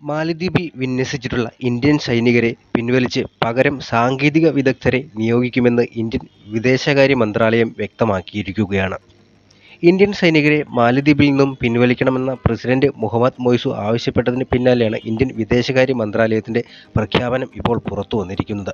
മാലദ്വീപിൽ വിന്യസിച്ചിട്ടുള്ള Indian സൈനികരെ പിൻവലിച്ച് പകരം സാങ്കേതിക വിദഗ്ധരെ നിയോഗിക്കുമെന്ന് ഇന്ത്യൻ വിദേശകാര്യ മന്ത്രാലയം വ്യക്തമാക്കിയിരിക്കുകയാണ് ഇന്ത്യൻ സൈനികരെ മാലദ്വീപിൽ നിന്നും പിൻവലിക്കണമെന്ന പ്രസിഡന്റ് മുഹമ്മദ് മൊയ്സു ആവശ്യപ്പെട്ടതിന് പിന്നാലെയാണ് ഇന്ത്യൻ വിദേശകാര്യ മന്ത്രാലയത്തിന്റെ പ്രഖ്യാപനം ഇപ്പോൾ പുറത്തു വന്നിരിക്കുന്നത്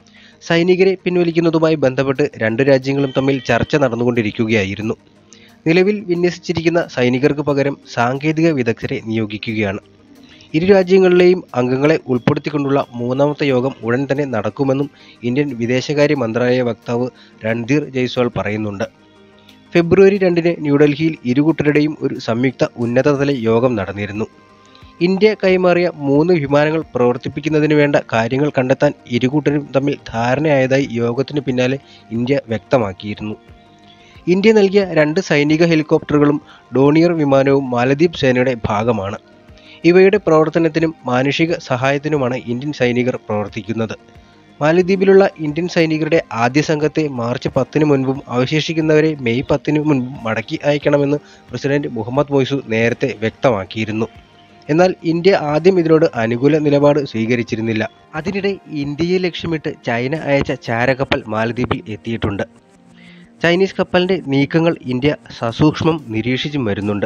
സൈനികരെ പിൻവലിക്കുന്നതുമായി ബന്ധപ്പെട്ട് രണ്ടു രാജ്യങ്ങളും തമ്മിൽ ചർച്ച നടന്നുകൊണ്ടിരിക്കുകയായിരുന്നു നിലവിൽ വിന്യസിച്ചിരിക്കുന്ന സൈനികർക്ക് പകരം സാങ്കേതിക വിദഗ്ധരെ നിയോഗിക്കുകയാണ് ഇരു രാജ്യങ്ങളിലെയും അംഗങ്ങളെ ഉൾപ്പെടുത്തിക്കൊണ്ടുള്ള മൂന്നാമത്തെ യോഗം ഉടൻ തന്നെ നടക്കുമെന്നും ഇന്ത്യൻ വിദേശകാര്യ മന്ത്രാലയ വക്താവ് രൺധീർ ജയ്സ്വാൾ പറയുന്നുണ്ട് ഫെബ്രുവരി രണ്ടിന് ന്യൂഡൽഹിയിൽ ഇരുകൂട്ടരുടെയും ഒരു സംയുക്ത ഉന്നതതല യോഗം നടന്നിരുന്നു ഇന്ത്യ കൈമാറിയ മൂന്ന് വിമാനങ്ങൾ പ്രവർത്തിപ്പിക്കുന്നതിന് വേണ്ട കാര്യങ്ങൾ കണ്ടെത്താൻ ഇരുകൂട്ടരും തമ്മിൽ ധാരണയായതായി യോഗത്തിന് പിന്നാലെ ഇന്ത്യ വ്യക്തമാക്കിയിരുന്നു ഇന്ത്യ നൽകിയ രണ്ട് സൈനിക ഹെലികോപ്റ്ററുകളും ഡോണിയർ വിമാനവും മാലദ്വീപ് സേനയുടെ ഭാഗമാണ് ഇവയുടെ പ്രവർത്തനത്തിനും മാനുഷിക സഹായത്തിനുമാണ് ഇന്ത്യൻ സൈനികർ പ്രവർത്തിക്കുന്നത് മാലദ്വീപിലുള്ള ഇന്ത്യൻ സൈനികരുടെ ആദ്യ സംഘത്തെ മാർച്ച് പത്തിന് മുൻപും അവശേഷിക്കുന്നവരെ മെയ് പത്തിന് മുൻപും മടക്കി അയക്കണമെന്ന് പ്രസിഡന്റ് മുഹമ്മദ് മൊയ്സു നേരത്തെ വ്യക്തമാക്കിയിരുന്നു എന്നാൽ ഇന്ത്യ ആദ്യം ഇതിനോട് അനുകൂല നിലപാട് സ്വീകരിച്ചിരുന്നില്ല അതിനിടെ ഇന്ത്യയെ ലക്ഷ്യമിട്ട് ചൈന അയച്ച ചാരകപ്പൽ മാലദ്വീപിൽ എത്തിയിട്ടുണ്ട് ചൈനീസ് കപ്പലിന്റെ നീക്കങ്ങൾ ഇന്ത്യ സസൂക്ഷ്മം നിരീക്ഷിച്ചും വരുന്നുണ്ട്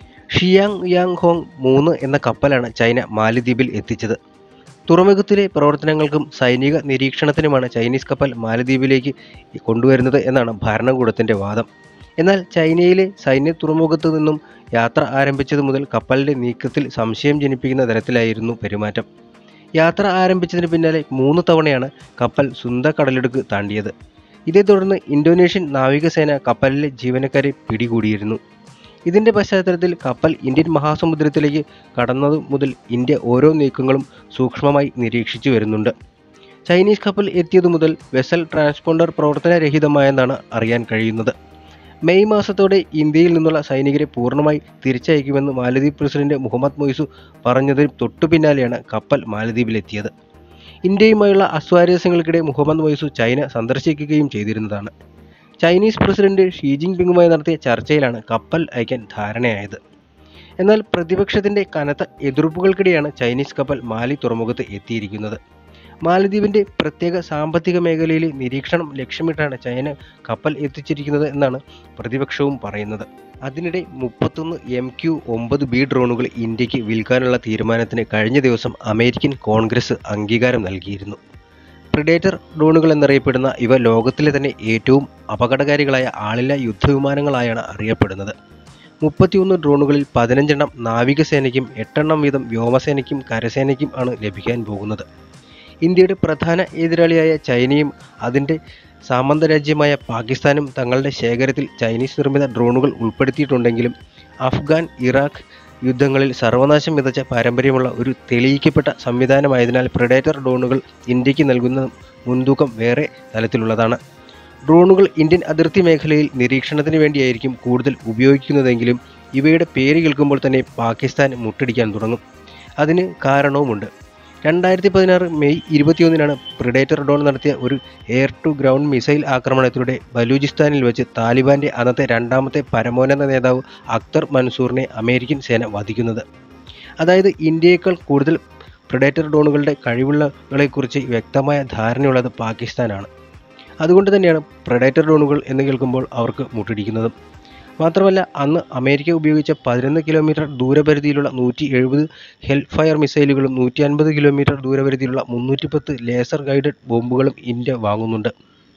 ഷിയാങ് യാങ് ഹോങ് മൂന്ന് എന്ന കപ്പലാണ് ചൈന മാലദ്വീപിൽ എത്തിച്ചത് തുറമുഖത്തിലെ പ്രവർത്തനങ്ങൾക്കും സൈനിക നിരീക്ഷണത്തിനുമാണ് ചൈനീസ് കപ്പൽ മാലദ്വീപിലേക്ക് കൊണ്ടുവരുന്നത് എന്നാണ് ഭരണകൂടത്തിന്റെ വാദം എന്നാൽ ചൈനയിലെ സൈന്യ തുറമുഖത്തു നിന്നും യാത്ര ആരംഭിച്ചത് മുതൽ കപ്പലിന്റെ നീക്കത്തിൽ സംശയം ജനിപ്പിക്കുന്ന തരത്തിലായിരുന്നു പെരുമാറ്റം യാത്ര ആരംഭിച്ചതിന് പിന്നാലെ മൂന്ന് തവണയാണ് കപ്പൽ സുന്ദ കടലിടുക്ക് താണ്ടിയത് ഇതേ തുടർന്ന് ഇന്തോനേഷ്യൻ നാവികസേന കപ്പലിലെ ജീവനക്കാരെ പിടികൂടിയിരുന്നു ഇതിന്റെ പശ്ചാത്തലത്തിൽ കപ്പൽ ഇന്ത്യൻ മഹാസമുദ്രത്തിലേക്ക് കടന്നതു മുതൽ ഇന്ത്യ ഓരോ നീക്കങ്ങളും സൂക്ഷ്മമായി നിരീക്ഷിച്ചു വരുന്നുണ്ട് ചൈനീസ് കപ്പൽ എത്തിയതു മുതൽ വെസൽ ട്രാൻസ്പോണ്ടർ പ്രവർത്തനരഹിതമായെന്നാണ് അറിയാൻ കഴിയുന്നത് മെയ് മാസത്തോടെ ഇന്ത്യയിൽ നിന്നുള്ള സൈനികരെ പൂർണ്ണമായി തിരിച്ചയക്കുമെന്ന് മാലദ്വീപ് പ്രസിഡന്റ് മുഹമ്മദ് മൊയ്സു പറഞ്ഞതിന് തൊട്ടു പിന്നാലെയാണ് കപ്പൽ മാലദ്വീപിലെത്തിയത് ഇന്ത്യയുമായുള്ള അസ്വാരസ്യങ്ങൾക്കിടെ മുഹമ്മദ് മൊയ്സു ചൈന സന്ദർശിക്കുകയും ചെയ്തിരുന്നതാണ് ചൈനീസ് പ്രസിഡന്റ് ഷീ ജിൻപിങ്ങുമായി നടത്തിയ ചർച്ചയിലാണ് കപ്പൽ അയക്കാൻ ധാരണയായത് എന്നാൽ പ്രതിപക്ഷത്തിന്റെ കനത്ത എതിർപ്പുകൾക്കിടെയാണ് ചൈനീസ് കപ്പൽ മാലി തുറമുഖത്ത് എത്തിയിരിക്കുന്നത് മാലദ്വീപിന്റെ പ്രത്യേക സാമ്പത്തിക മേഖലയിലെ നിരീക്ഷണം ലക്ഷ്യമിട്ടാണ് ചൈന കപ്പൽ എത്തിച്ചിരിക്കുന്നത് എന്നാണ് പ്രതിപക്ഷവും പറയുന്നത് അതിനിടെ മുപ്പത്തൊന്ന് എം ക്യു ഒമ്പത് ബി ഡ്രോണുകൾ ഇന്ത്യക്ക് വിൽക്കാനുള്ള തീരുമാനത്തിന് കഴിഞ്ഞ ദിവസം അമേരിക്കൻ കോൺഗ്രസ് അംഗീകാരം നൽകിയിരുന്നു പ്രിഡേറ്റർ ഡ്രോണുകൾ എന്നറിയപ്പെടുന്ന ഇവ ലോകത്തിലെ തന്നെ ഏറ്റവും അപകടകാരികളായ ആളില്ലാ യുദ്ധവിമാനങ്ങളായാണ് അറിയപ്പെടുന്നത് മുപ്പത്തിയൊന്ന് ഡ്രോണുകളിൽ പതിനഞ്ചെണ്ണം നാവികസേനയ്ക്കും എട്ടെണ്ണം വീതം വ്യോമസേനയ്ക്കും കരസേനയ്ക്കും ആണ് ലഭിക്കാൻ പോകുന്നത് ഇന്ത്യയുടെ പ്രധാന എതിരാളിയായ ചൈനയും അതിൻ്റെ സാമന്ത രാജ്യമായ പാകിസ്ഥാനും തങ്ങളുടെ ശേഖരത്തിൽ ചൈനീസ് നിർമ്മിത ഡ്രോണുകൾ ഉൾപ്പെടുത്തിയിട്ടുണ്ടെങ്കിലും അഫ്ഗാൻ ഇറാഖ് യുദ്ധങ്ങളിൽ സർവനാശം വിതച്ച പാരമ്പര്യമുള്ള ഒരു തെളിയിക്കപ്പെട്ട സംവിധാനമായതിനാൽ പ്രിഡേറ്റർ ഡ്രോണുകൾ ഇന്ത്യക്ക് നൽകുന്ന മുൻതൂക്കം വേറെ തലത്തിലുള്ളതാണ് ഡ്രോണുകൾ ഇന്ത്യൻ അതിർത്തി മേഖലയിൽ നിരീക്ഷണത്തിന് വേണ്ടിയായിരിക്കും കൂടുതൽ ഉപയോഗിക്കുന്നതെങ്കിലും ഇവയുടെ പേര് കേൾക്കുമ്പോൾ തന്നെ പാകിസ്ഥാൻ മുട്ടടിക്കാൻ തുടങ്ങും അതിന് കാരണവുമുണ്ട് രണ്ടായിരത്തി പതിനാറ് മെയ് ഇരുപത്തിയൊന്നിനാണ് പ്രിഡേറ്റർ ഡ്രോൺ നടത്തിയ ഒരു എയർ ടു ഗ്രൗണ്ട് മിസൈൽ ആക്രമണത്തിലൂടെ ബലൂചിസ്ഥാനിൽ വെച്ച് താലിബാന്റെ അന്നത്തെ രണ്ടാമത്തെ പരമോന്നത നേതാവ് അക്തർ മൻസൂറിനെ അമേരിക്കൻ സേന വധിക്കുന്നത് അതായത് ഇന്ത്യയേക്കാൾ കൂടുതൽ പ്രിഡേറ്റർ ഡ്രോണുകളുടെ കഴിവുള്ളകളെക്കുറിച്ച് വ്യക്തമായ ധാരണയുള്ളത് പാകിസ്ഥാനാണ് അതുകൊണ്ട് തന്നെയാണ് പ്രെഡേറ്റർ ഡ്രോണുകൾ എന്ന് കേൾക്കുമ്പോൾ അവർക്ക് മുട്ടിടിക്കുന്നതും മാത്രമല്ല അന്ന് അമേരിക്ക ഉപയോഗിച്ച പതിനൊന്ന് കിലോമീറ്റർ ദൂരപരിധിയിലുള്ള നൂറ്റി എഴുപത് ഹെൽ ഫയർ മിസൈലുകളും നൂറ്റി അൻപത് കിലോമീറ്റർ ദൂരപരിധിയിലുള്ള മുന്നൂറ്റി പത്ത് ലേസർ ഗൈഡഡ് ബോംബുകളും ഇന്ത്യ വാങ്ങുന്നുണ്ട്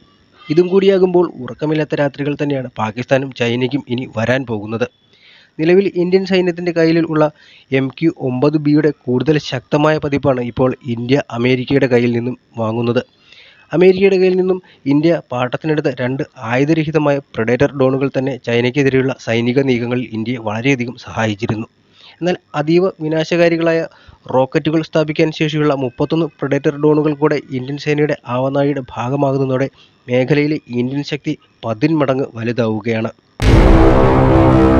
ഇതും കൂടിയാകുമ്പോൾ ഉറക്കമില്ലാത്ത രാത്രികൾ തന്നെയാണ് പാകിസ്ഥാനും ചൈനയ്ക്കും ഇനി വരാൻ പോകുന്നത് നിലവിൽ ഇന്ത്യൻ സൈന്യത്തിൻ്റെ കയ്യിൽ ഉള്ള എം ക്യു ഒമ്പത് ബിയുടെ കൂടുതൽ ശക്തമായ പതിപ്പാണ് ഇപ്പോൾ ഇന്ത്യ അമേരിക്കയുടെ കയ്യിൽ നിന്നും വാങ്ങുന്നത് അമേരിക്കയുടെ കയ്യിൽ നിന്നും ഇന്ത്യ പാട്ടത്തിനെടുത്ത രണ്ട് ആയുധരഹിതമായ പ്രെഡേറ്റർ ഡ്രോണുകൾ തന്നെ ചൈനയ്ക്കെതിരെയുള്ള സൈനിക നീക്കങ്ങളിൽ ഇന്ത്യയെ വളരെയധികം സഹായിച്ചിരുന്നു എന്നാൽ അതീവ വിനാശകാരികളായ റോക്കറ്റുകൾ സ്ഥാപിക്കാൻ ശേഷിയുള്ള മുപ്പത്തൊന്ന് പ്രെഡേറ്റർ ഡ്രോണുകൾ കൂടെ ഇന്ത്യൻ സേനയുടെ ആവനാഴിയുടെ ഭാഗമാകുന്നതോടെ മേഖലയിലെ ഇന്ത്യൻ ശക്തി പതിന്മടങ്ങ് വലുതാവുകയാണ്